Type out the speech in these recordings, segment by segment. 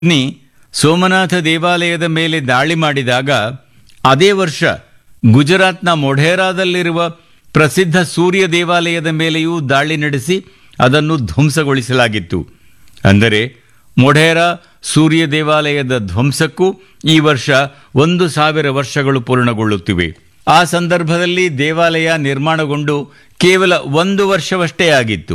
ನಿ ಸೋಮನಾಥ ದೇವಾಲಯದ ಮೇಲೆ ದಾಳಿ ಮಾಡಿದಾಗ ಅದೇ ವರ್ಷ ಗುಜರಾತ್ನ ಮೊಢೇರಾದಲ್ಲಿರುವ ಪ್ರಸಿದ್ಧ ಸೂರ್ಯ ದೇವಾಲಯದ ಮೇಲೆಯೂ ದಾಳಿ ನಡೆಸಿ ಅದನ್ನು ಧ್ವಂಸಗೊಳಿಸಲಾಗಿತ್ತು ಅಂದರೆ ಮೊಢೇರಾ ಸೂರ್ಯ ದೇವಾಲಯದ ಧ್ವಂಸಕ್ಕೂ ಈ ವರ್ಷ ಒಂದು ಸಾವಿರ ವರ್ಷಗಳು ಪೂರ್ಣಗೊಳ್ಳುತ್ತಿವೆ ಆ ಸಂದರ್ಭದಲ್ಲಿ ದೇವಾಲಯ ನಿರ್ಮಾಣಗೊಂಡು ಕೇವಲ ಒಂದು ವರ್ಷವಷ್ಟೇ ಆಗಿತ್ತು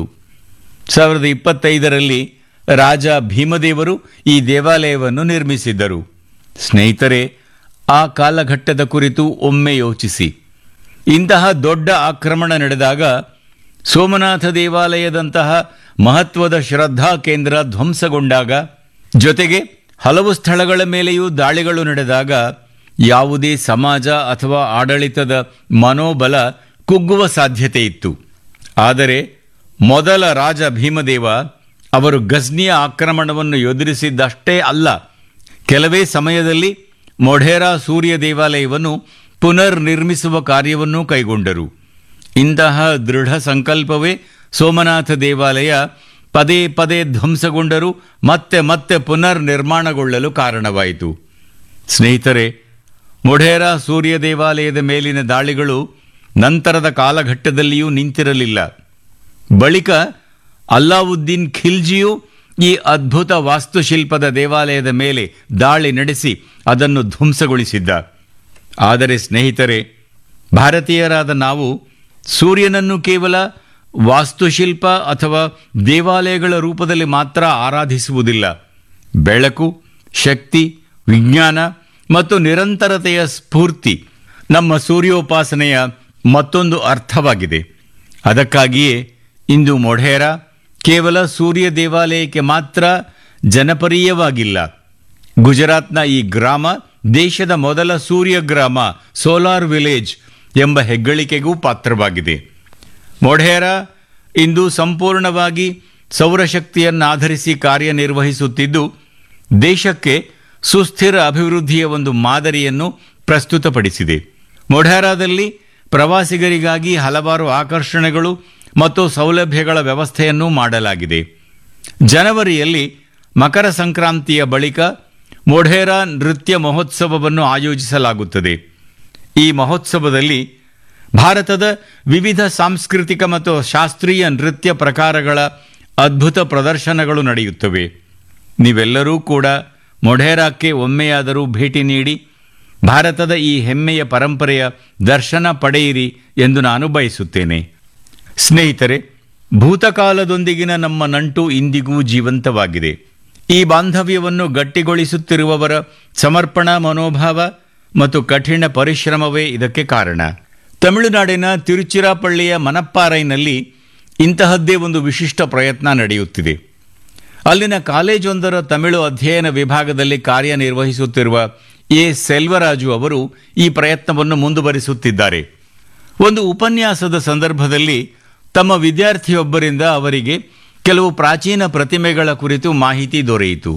ಸಾವಿರದ ಇಪ್ಪತ್ತೈದರಲ್ಲಿ ರಾಜ ಭೀಮದೇವರು ಈ ದೇವಾಲಯವನ್ನು ನಿರ್ಮಿಸಿದ್ದರು ಸ್ನೇಹಿತರೆ ಆ ಕಾಲಘಟ್ಟದ ಕುರಿತು ಒಮ್ಮೆ ಯೋಚಿಸಿ ಇಂತಹ ದೊಡ್ಡ ಆಕ್ರಮಣ ನಡೆದಾಗ ಸೋಮನಾಥ ದೇವಾಲಯದಂತಹ ಮಹತ್ವದ ಶ್ರದ್ಧಾ ಕೇಂದ್ರ ಧ್ವಂಸಗೊಂಡಾಗ ಜೊತೆಗೆ ಹಲವು ಸ್ಥಳಗಳ ಮೇಲೆಯೂ ದಾಳಿಗಳು ನಡೆದಾಗ ಯಾವುದೇ ಸಮಾಜ ಅಥವಾ ಆಡಳಿತದ ಮನೋಬಲ ಕುಗ್ಗುವ ಸಾಧ್ಯತೆ ಇತ್ತು ಆದರೆ ಮೊದಲ ರಾಜ ಭೀಮದೇವ ಅವರು ಗಜ್ನಿಯ ಆಕ್ರಮಣವನ್ನು ಎದುರಿಸಿದ್ದಷ್ಟೇ ಅಲ್ಲ ಕೆಲವೇ ಸಮಯದಲ್ಲಿ ಮೊಢೇರಾ ಸೂರ್ಯ ದೇವಾಲಯವನ್ನು ಪುನರ್ ನಿರ್ಮಿಸುವ ಕಾರ್ಯವನ್ನೂ ಕೈಗೊಂಡರು ಇಂತಹ ದೃಢ ಸಂಕಲ್ಪವೇ ಸೋಮನಾಥ ದೇವಾಲಯ ಪದೇ ಪದೇ ಧ್ವಂಸಗೊಂಡರೂ ಮತ್ತೆ ಮತ್ತೆ ಪುನರ್ ನಿರ್ಮಾಣಗೊಳ್ಳಲು ಕಾರಣವಾಯಿತು ಸ್ನೇಹಿತರೆ ಮೊಢೇರಾ ಸೂರ್ಯ ದೇವಾಲಯದ ಮೇಲಿನ ದಾಳಿಗಳು ನಂತರದ ಕಾಲಘಟ್ಟದಲ್ಲಿಯೂ ನಿಂತಿರಲಿಲ್ಲ ಬಳಿಕ ಅಲ್ಲಾವುದ್ದೀನ್ ಖಿಲ್ಜಿಯು ಈ ಅದ್ಭುತ ವಾಸ್ತುಶಿಲ್ಪದ ದೇವಾಲಯದ ಮೇಲೆ ದಾಳಿ ನಡೆಸಿ ಅದನ್ನು ಧ್ವಂಸಗೊಳಿಸಿದ್ದ ಆದರೆ ಸ್ನೇಹಿತರೆ ಭಾರತೀಯರಾದ ನಾವು ಸೂರ್ಯನನ್ನು ಕೇವಲ ವಾಸ್ತುಶಿಲ್ಪ ಅಥವಾ ದೇವಾಲಯಗಳ ರೂಪದಲ್ಲಿ ಮಾತ್ರ ಆರಾಧಿಸುವುದಿಲ್ಲ ಬೆಳಕು ಶಕ್ತಿ ವಿಜ್ಞಾನ ಮತ್ತು ನಿರಂತರತೆಯ ಸ್ಫೂರ್ತಿ ನಮ್ಮ ಸೂರ್ಯೋಪಾಸನೆಯ ಮತ್ತೊಂದು ಅರ್ಥವಾಗಿದೆ ಅದಕ್ಕಾಗಿಯೇ ಇಂದು ಮೊಢೇರಾ ಕೇವಲ ಸೂರ್ಯ ದೇವಾಲಯಕ್ಕೆ ಮಾತ್ರ ಜನಪರೀಯವಾಗಿಲ್ಲ ಗುಜರಾತ್ನ ಈ ಗ್ರಾಮ ದೇಶದ ಮೊದಲ ಸೂರ್ಯ ಗ್ರಾಮ ಸೋಲಾರ್ ವಿಲೇಜ್ ಎಂಬ ಹೆಗ್ಗಳಿಕೆಗೂ ಪಾತ್ರವಾಗಿದೆ ಮೊಢೇರಾ ಇಂದು ಸಂಪೂರ್ಣವಾಗಿ ಸೌರಶಕ್ತಿಯನ್ನಾಧರಿಸಿ ಕಾರ್ಯನಿರ್ವಹಿಸುತ್ತಿದ್ದು ದೇಶಕ್ಕೆ ಸುಸ್ಥಿರ ಅಭಿವೃದ್ಧಿಯ ಒಂದು ಮಾದರಿಯನ್ನು ಪ್ರಸ್ತುತಪಡಿಸಿದೆ ಮೊಢೇರಾದಲ್ಲಿ ಪ್ರವಾಸಿಗರಿಗಾಗಿ ಹಲವಾರು ಆಕರ್ಷಣೆಗಳು ಮತ್ತು ಸೌಲಭ್ಯಗಳ ವ್ಯವಸ್ಥೆಯನ್ನೂ ಮಾಡಲಾಗಿದೆ ಜನವರಿಯಲ್ಲಿ ಮಕರ ಸಂಕ್ರಾಂತಿಯ ಬಳಿಕ ಮೊಢೇರಾ ನೃತ್ಯ ಮಹೋತ್ಸವವನ್ನು ಆಯೋಜಿಸಲಾಗುತ್ತದೆ ಈ ಮಹೋತ್ಸವದಲ್ಲಿ ಭಾರತದ ವಿವಿಧ ಸಾಂಸ್ಕೃತಿಕ ಮತ್ತು ಶಾಸ್ತ್ರೀಯ ನೃತ್ಯ ಪ್ರಕಾರಗಳ ಅದ್ಭುತ ಪ್ರದರ್ಶನಗಳು ನಡೆಯುತ್ತವೆ ನೀವೆಲ್ಲರೂ ಕೂಡ ಮೊಢೇರಾಕ್ಕೆ ಒಮ್ಮೆಯಾದರೂ ಭೇಟಿ ನೀಡಿ ಭಾರತದ ಈ ಹೆಮ್ಮೆಯ ಪರಂಪರೆಯ ದರ್ಶನ ಪಡೆಯಿರಿ ಎಂದು ನಾನು ಬಯಸುತ್ತೇನೆ ಸ್ನೇಹಿತರೆ ಭೂತಕಾಲದೊಂದಿಗಿನ ನಮ್ಮ ನಂಟು ಇಂದಿಗೂ ಜೀವಂತವಾಗಿದೆ ಈ ಬಾಂಧವ್ಯವನ್ನು ಗಟ್ಟಿಗೊಳಿಸುತ್ತಿರುವವರ ಸಮರ್ಪಣಾ ಮನೋಭಾವ ಮತ್ತು ಕಠಿಣ ಪರಿಶ್ರಮವೇ ಇದಕ್ಕೆ ಕಾರಣ ತಮಿಳುನಾಡಿನ ತಿರುಚಿರಾಪಳ್ಳಿಯ ಮನಪ್ಪಾರೈನಲ್ಲಿ ಇಂತಹದ್ದೇ ಒಂದು ವಿಶಿಷ್ಟ ಪ್ರಯತ್ನ ನಡೆಯುತ್ತಿದೆ ಅಲ್ಲಿನ ಕಾಲೇಜೊಂದರ ತಮಿಳು ಅಧ್ಯಯನ ವಿಭಾಗದಲ್ಲಿ ಕಾರ್ಯನಿರ್ವಹಿಸುತ್ತಿರುವ ಎ ಸೆಲ್ವರಾಜು ಅವರು ಈ ಪ್ರಯತ್ನವನ್ನು ಮುಂದುವರಿಸುತ್ತಿದ್ದಾರೆ ಒಂದು ಉಪನ್ಯಾಸದ ಸಂದರ್ಭದಲ್ಲಿ ತಮ್ಮ ವಿದ್ಯಾರ್ಥಿಯೊಬ್ಬರಿಂದ ಅವರಿಗೆ ಕೆಲವು ಪ್ರಾಚೀನ ಪ್ರತಿಮೆಗಳ ಕುರಿತು ಮಾಹಿತಿ ದೊರೆಯಿತು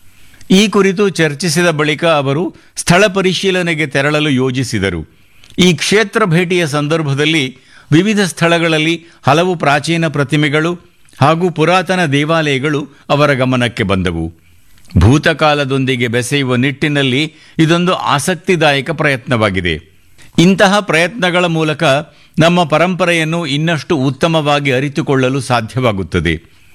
ಈ ಕುರಿತು ಚರ್ಚಿಸಿದ ಬಳಿಕ ಅವರು ಸ್ಥಳ ಪರಿಶೀಲನೆಗೆ ತೆರಳಲು ಯೋಜಿಸಿದರು ಈ ಕ್ಷೇತ್ರ ಭೇಟಿಯ ಸಂದರ್ಭದಲ್ಲಿ ವಿವಿಧ ಸ್ಥಳಗಳಲ್ಲಿ ಹಲವು ಪ್ರಾಚೀನ ಪ್ರತಿಮೆಗಳು ಹಾಗೂ ಪುರಾತನ ದೇವಾಲಯಗಳು ಅವರ ಗಮನಕ್ಕೆ ಬಂದವು ಭೂತಕಾಲದೊಂದಿಗೆ ಬೆಸೆಯುವ ನಿಟ್ಟಿನಲ್ಲಿ ಇದೊಂದು ಆಸಕ್ತಿದಾಯಕ ಪ್ರಯತ್ನವಾಗಿದೆ ಇಂತಹ ಪ್ರಯತ್ನಗಳ ಮೂಲಕ ನಮ್ಮ ಪರಂಪರೆಯನ್ನು ಇನ್ನಷ್ಟು ಉತ್ತಮವಾಗಿ ಅರಿತುಕೊಳ್ಳಲು ಸಾಧ್ಯವಾಗುತ್ತದೆ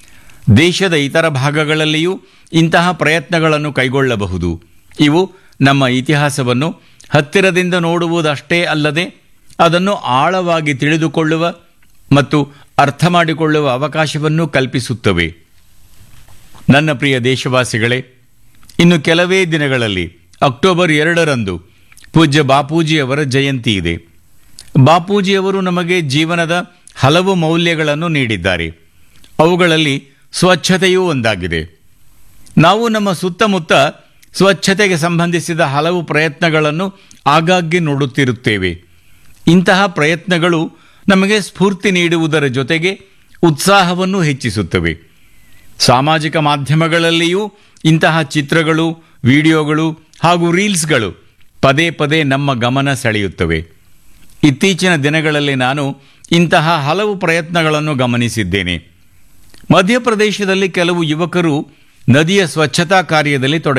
ದೇಶದ ಇತರ ಭಾಗಗಳಲ್ಲಿಯೂ ಇಂತಹ ಪ್ರಯತ್ನಗಳನ್ನು ಕೈಗೊಳ್ಳಬಹುದು ಇವು ನಮ್ಮ ಇತಿಹಾಸವನ್ನು ಹತ್ತಿರದಿಂದ ನೋಡುವುದಷ್ಟೇ ಅಲ್ಲದೆ ಅದನ್ನು ಆಳವಾಗಿ ತಿಳಿದುಕೊಳ್ಳುವ ಮತ್ತು ಅರ್ಥ ಮಾಡಿಕೊಳ್ಳುವ ಅವಕಾಶವನ್ನು ಕಲ್ಪಿಸುತ್ತವೆ ನನ್ನ ಪ್ರಿಯ ದೇಶವಾಸಿಗಳೇ ಇನ್ನು ಕೆಲವೇ ದಿನಗಳಲ್ಲಿ ಅಕ್ಟೋಬರ್ ಎರಡರಂದು ಪೂಜ್ಯ ಬಾಪೂಜಿಯವರ ಜಯಂತಿ ಇದೆ ಬಾಪೂಜಿಯವರು ನಮಗೆ ಜೀವನದ ಹಲವು ಮೌಲ್ಯಗಳನ್ನು ನೀಡಿದ್ದಾರೆ ಅವುಗಳಲ್ಲಿ ಸ್ವಚ್ಛತೆಯೂ ಒಂದಾಗಿದೆ ನಾವು ನಮ್ಮ ಸುತ್ತಮುತ್ತ ಸ್ವಚ್ಛತೆಗೆ ಸಂಬಂಧಿಸಿದ ಹಲವು ಪ್ರಯತ್ನಗಳನ್ನು ಆಗಾಗ್ಗೆ ನೋಡುತ್ತಿರುತ್ತೇವೆ ಇಂತಹ ಪ್ರಯತ್ನಗಳು ನಮಗೆ ಸ್ಫೂರ್ತಿ ನೀಡುವುದರ ಜೊತೆಗೆ ಉತ್ಸಾಹವನ್ನು ಹೆಚ್ಚಿಸುತ್ತವೆ ಸಾಮಾಜಿಕ ಮಾಧ್ಯಮಗಳಲ್ಲಿಯೂ ಇಂತಹ ಚಿತ್ರಗಳು ವಿಡಿಯೋಗಳು ಹಾಗೂ ರೀಲ್ಸ್ಗಳು ಪದೇ ಪದೇ ನಮ್ಮ ಗಮನ ಸೆಳೆಯುತ್ತವೆ ಇತ್ತೀಚಿನ ದಿನಗಳಲ್ಲಿ ನಾನು ಇಂತಹ ಹಲವು ಪ್ರಯತ್ನಗಳನ್ನು ಗಮನಿಸಿದ್ದೇನೆ ಮಧ್ಯಪ್ರದೇಶದಲ್ಲಿ ಕೆಲವು ಯುವಕರು ನದಿಯ ಸ್ವಚ್ಛತಾ ಕಾರ್ಯದಲ್ಲಿ ತೊಡಗಿ